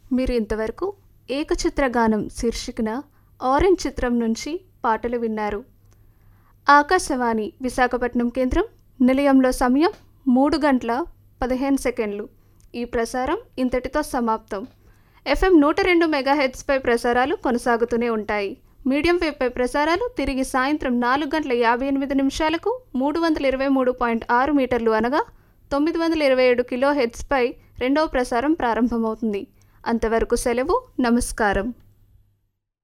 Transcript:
మీరు ఇంతవరకు ఏకచిత్ర గానం శీర్షికన ఆరెంజ్ చిత్రం నుంచి పాటలు విన్నారు ఆకాశవాణి విశాఖపట్నం కేంద్రం నిలయంలో సమయం మూడు గంటల పదిహేను సెకండ్లు ఈ ప్రసారం ఇంతటితో సమాప్తం ఎఫ్ఎం నూట రెండు మెగాహెడ్స్పై ప్రసారాలు కొనసాగుతూనే ఉంటాయి మీడియం వేవ్పై ప్రసారాలు తిరిగి సాయంత్రం నాలుగు గంటల యాభై ఎనిమిది నిమిషాలకు మూడు వందల ఇరవై మూడు పాయింట్ ఆరు మీటర్లు అనగా తొమ్మిది వందల ఇరవై ఏడు కిలో హెడ్స్పై రెండవ ప్రసారం ప్రారంభమవుతుంది అంతవరకు సెలవు నమస్కారం